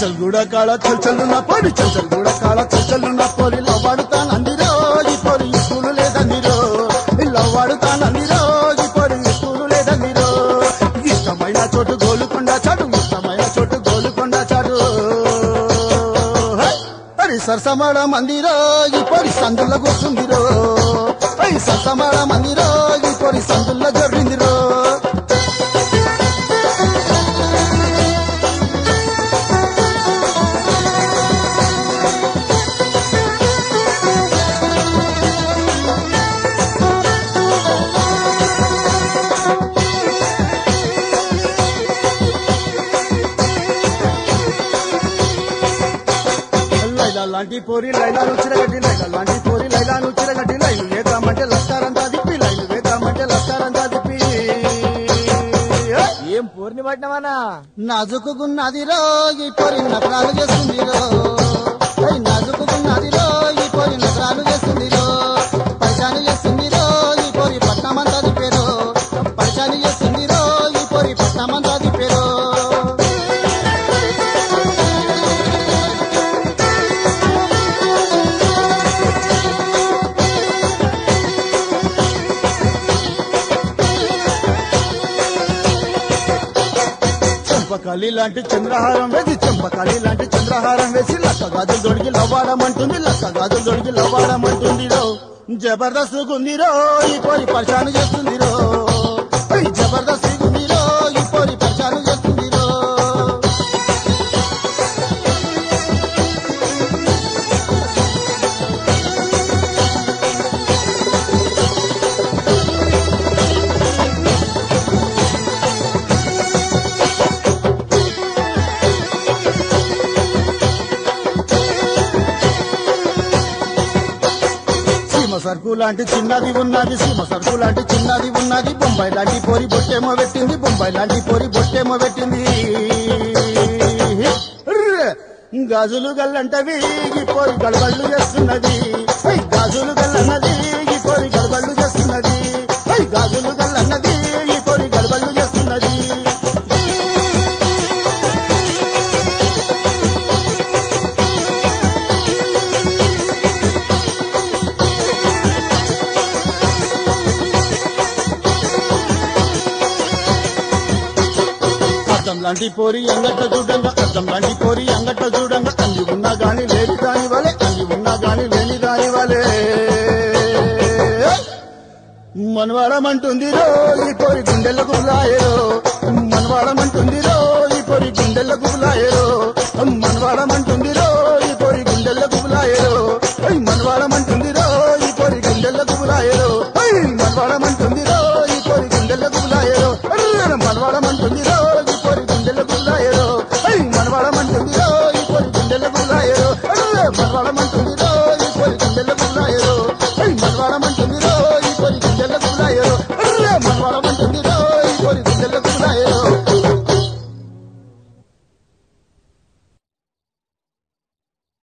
చల్చల్ గూడ కాళ చల్చల్లు నా పోరి చల్చల్ గూడ కాళ చల్చల్లు నా పోరి లవ్వాడుతానందిరో ఈ పోరి స్కూలు లేదందిరో లవ్వాడుతానందిరో ఈ పోరి స్కూలు లేదందిరో ఇష్టమైన చోటు గోలుకొండ చాటు ఇష్టమైన చోటు గోలుకొండ చాటు హే! అరి సరసమాడ మందిరో ఈ పొరి సందుల కూర్చుందిరో అరి సరసమాడ మందిరో ఈ పొరి సందుల్లో జొర్రిందిరో లైలా లాంటి పోరి లైలాను చిరగట్టి లైలా లాంటి పోరి లైలాను చిరగట్టి లైలు వేద్దామంటే లస్కారంతా దిప్పి లైలు వేద్దామంటే లస్కారంతా దిప్పి హే! ఏం పూర్ణి పట్టినవనా నాజుకున్నదిరో ఈ పొరి నకరాలు చేస్తుందిరో ఏయ్ నాజుకున్నదిరో ఈ పొరి నకరాలు చేస్తుందిరో పరిశాని చేస్తుందిరో ఈ పొరి పట్నమంతా దిప్పేరో పరిశాని చేస్తుందిరో ఈ పొరి పట్నమంతా దిప్పేరో చెంపకాలి లాంటి చంద్రహారం వేసి చెంపకాలి లాంటి చంద్రహారం వేసి లక్క గాజులు దొడికి లవ్వాడమంటుంది లక్క గాజులు దొడికి లవ్వాడమంటుంది రో జబర్దస్త్ గుందిరో ఈ పోరి పరిశాను చేస్తుందిరో ఏయ్ జబర్దస్త్ గుందిరో ఈ పోరి పరిశాను చేస్తుందిరో సీమ సరుకు లాంటి చిన్నది ఉన్నది సీమ సరుకు లాంటి చిన్నది ఉన్నది బొంబాయి లాంటి పోరి బొట్టేమో పెట్టింది బొంబాయి లాంటి పోరి బొట్టేమో పెట్టింది ర్ర్! గాజులు గల్లంటవి ఈ పోరి గడబళ్ళు చేస్తున్నది ఐ గాజులు గల్లన్నది ఈ పోరి గడబళ్ళు చేస్తున్నది ఐ గాజులు గల్లన్నది ఈ పోరి గడబళ్ళు చేస్తున్నది అద్దం లాంటి పోరి అంగట్ట చూడంగా అద్దం లాంటి పోరి అంగట్ట చూడంగా అంగి ఉన్నా గాని లేని దాని వలే అంగి ఉన్నా గాని లేని దాని వలే మనవాడమంటుంది రో ఈ పొరి గుండెలకు గులాయరో మనవాడమంటుంది రో ఈ పొరి గుండెలకు గులాయరో మనవాడమంటుంది రో ఈ పొరి గుండెలకు గులాయరో మనవాడమంటుంది రో ఈ పొరి గుండెలకు గులాయరో మనవాడమంటుంది రో